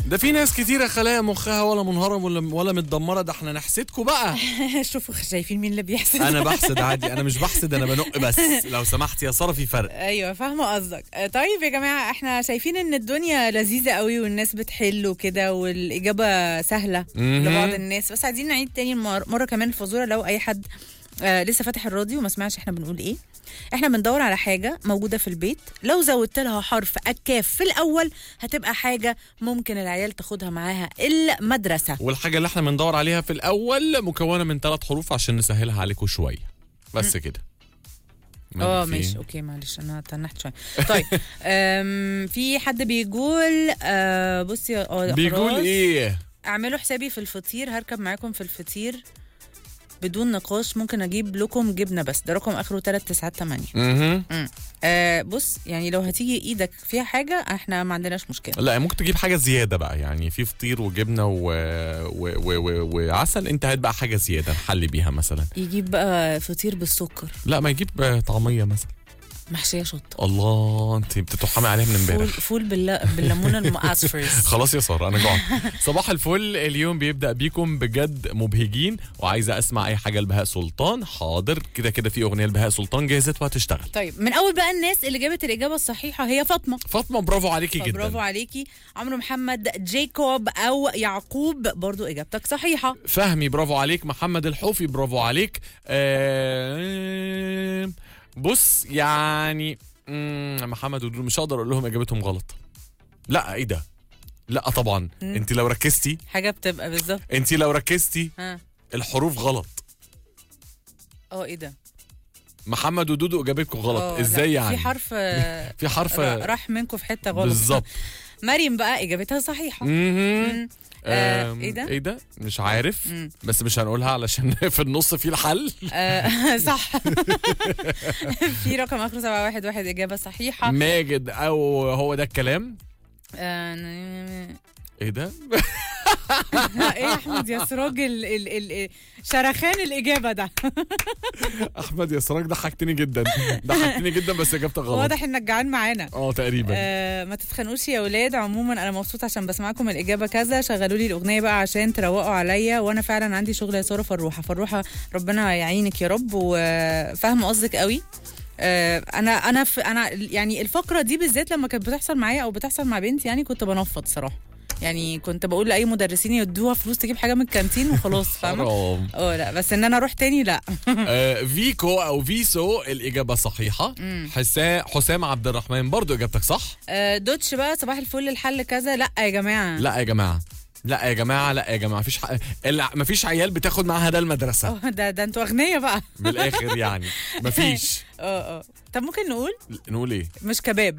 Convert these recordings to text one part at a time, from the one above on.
ده في ناس كتيرة خلايا مخها ولا منهارة ولا ولا متدمرة ده احنا نحسدكم بقى شوفوا شايفين مين اللي بيحسد انا بحسد عادي انا مش بحسد انا بنق بس لو سمحت يا سارة في فرق ايوه فاهمه قصدك آه، طيب يا جماعه احنا شايفين ان الدنيا لذيذه قوي والناس بتحل وكده والاجابه سهله مهم. لبعض الناس بس عايزين نعيد تاني مر- مره كمان الفزوره لو اي حد آه لسه فاتح الراديو وما سمعش احنا بنقول ايه احنا بندور على حاجه موجوده في البيت لو زودت لها حرف الكاف في الاول هتبقى حاجه ممكن العيال تاخدها معاها المدرسه والحاجة اللي احنا بندور عليها في الأول مكونة من ثلاث حروف عشان نسهلها عليكم شوية بس كده اه في- ماشي اوكي معلش انا تنحت شويه طيب أم، في حد بيقول آه بصي اه بيقول خلاص. ايه اعملوا حسابي في الفطير هركب معاكم في الفطير بدون نقاش ممكن اجيب لكم جبنه بس ده رقم اخره 398 مهم. آه بص يعني لو هتيجي ايدك فيها حاجه احنا ما عندناش مشكله لا ممكن تجيب حاجة زيادة بقى يعني في فطير وجبنة و... و... و... و... وعسل انت هات بقى حاجة زيادة نحلي بيها مثلا يجيب بقى فطير بالسكر لا ما يجيب آه، طعمية مثلا محشيه شطه الله انت بتتحمي عليها من فول امبارح فول بالل... بالليمون المقصفر خلاص يا ساره انا جوعت صباح الفل اليوم بيبدا بيكم بجد مبهجين وعايزه اسمع اي حاجه لبهاء سلطان حاضر كده كده في اغنيه لبهاء سلطان جاهزت وهتشتغل طيب من اول بقى الناس اللي جابت الاجابه الصحيحه هي فاطمه فاطمه برافو عليكي جدا برافو عليكي عمرو محمد جيكوب او يعقوب برضو اجابتك صحيحه فهمي برافو عليك محمد الحوفي برافو عليك آه بص يعني مم، محمد ودول مش هقدر اقول لهم اجابتهم غلط لا ايه ده لا طبعا انت لو ركزتي حاجه بتبقى بالظبط انت لو ركزتي ها الحروف غلط اه ايه ده محمد ودودو اجابتكم غلط آه، ازاي لا، يعني في حرف آه، في حرف را- راح منكم في حته غلط بالظبط مريم بقى اجابتها صحيحه مهم. آه، آم، إيه ده؟ ايه ده مش عارف مم. بس مش هنقولها علشان في النص في الحل آه، صح في رقم اخره 711 اجابه صحيحه ماجد او هو ده الكلام آه، ايه ده ايه يا احمد يا سراج ال ال ال شرخان الاجابه ده احمد يا سراج ضحكتني جدا ضحكتني جدا بس اجابتك غلط واضح انك جعان معانا اه تقريبا آه ما تتخانقوش يا ولاد عموما انا مبسوط عشان بسمعكم الاجابه كذا شغلوا لي الاغنيه بقى عشان تروقوا عليا وانا فعلا عندي شغل يا ساره فروحه فروحه ربنا يعينك يا رب وفاهمه قصدك قوي آه انا انا في انا يعني الفقره دي بالذات لما كانت بتحصل معايا او بتحصل مع بنتي يعني كنت بنفض صراحه يعني كنت بقول لاي مدرسين يدوها فلوس تجيب حاجه من الكانتين وخلاص فاهمه حرام اه لا بس ان انا اروح تاني لا آه، فيكو او فيسو الاجابه صحيحه حسام حسام عبد الرحمن برضو اجابتك صح آه دوتش بقى صباح الفل الحل كذا لا يا جماعه لا يا جماعه لا يا جماعه لا يا جماعه مفيش حق... الع- مفيش عيال بتاخد معاها ده المدرسه اه ده ده انتوا اغنياء بقى من الاخر يعني مفيش اه اه طب ممكن نقول نقول ايه مش كباب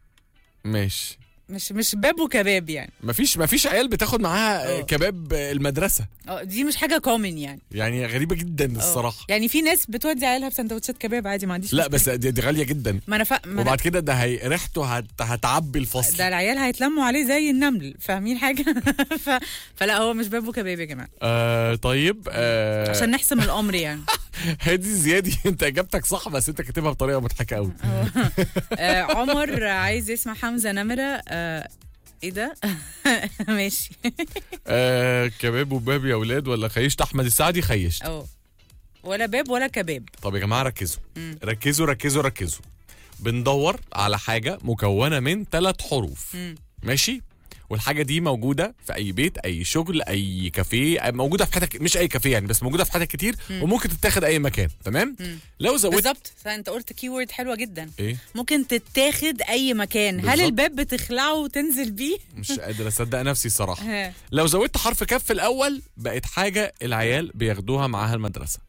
ماشي مش مش باب وكباب يعني مفيش مفيش عيال بتاخد معاها اه. كباب المدرسه اه دي مش حاجه كومن يعني يعني غريبه جدا اه. الصراحه يعني في ناس بتودي عيالها بسندوتشات كباب عادي ما عنديش لا مشكلة. بس دي, دي غاليه جدا ما انا فا... ما أنا... وبعد كده ده هي ريحته هت... هتعبي الفصل ده العيال هيتلموا عليه زي النمل فاهمين حاجه ف... فلا هو مش باب وكباب يا جماعه آه طيب آه عشان نحسم الامر يعني هادي زيادي انت اجابتك صح بس انت كاتبها بطريقه مضحكه قوي آه عمر عايز يسمع حمزه نمره آه ايه ده ماشي آه كباب وباب يا اولاد ولا خيشت احمد السعدي خيشت اه ولا باب ولا كباب طب يا جماعه ركزوا مم. ركزوا ركزوا ركزوا بندور على حاجه مكونه من ثلاث حروف مم. ماشي والحاجه دي موجوده في اي بيت اي شغل اي كافيه موجوده في حتت مش اي كافيه يعني بس موجوده في حتت كتير وممكن تتاخد اي مكان تمام مم. لو زودت بالظبط فانت قلت كي وورد حلوه جدا ايه ممكن تتاخد اي مكان هل بالظبط. الباب بتخلعه وتنزل بيه مش قادر اصدق نفسي الصراحه ها. لو زودت حرف كف في الاول بقت حاجه العيال بياخدوها معاها المدرسه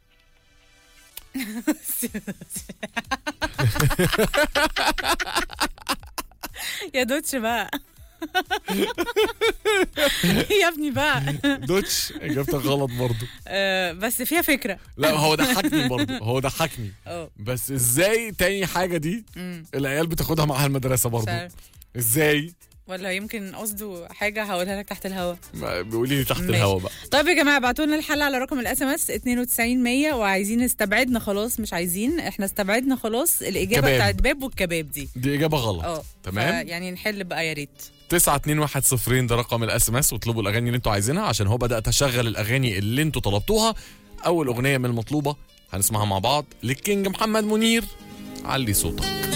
يا دوتش بقى يا ابني بقى دوتش اجابتك غلط برضو آه بس فيها فكره لا هو ضحكني برضو هو ضحكني اه بس ازاي تاني حاجه دي أمم، العيال بتاخدها معاها المدرسه مش برضو عارف. ازاي ولا يمكن قصده حاجه هقولها لك تحت الهوا ما- بيقولي لي تحت ماشي. الهوا بقى طيب يا جماعه ابعتوا لنا الحل على رقم الاس ام اس 92100 وعايزين استبعدنا خلاص مش عايزين احنا استبعدنا خلاص الاجابه كباب. بتاعت باب والكباب دي دي اجابه غلط اه تمام. يعني نحل بقى يا ريت 92110 ده رقم الاس ام اس واطلبوا الاغاني اللي انتوا عايزينها عشان هو بدات اشغل الاغاني اللي انتوا طلبتوها اول اغنيه من المطلوبه هنسمعها مع بعض للكينج محمد منير علي صوتك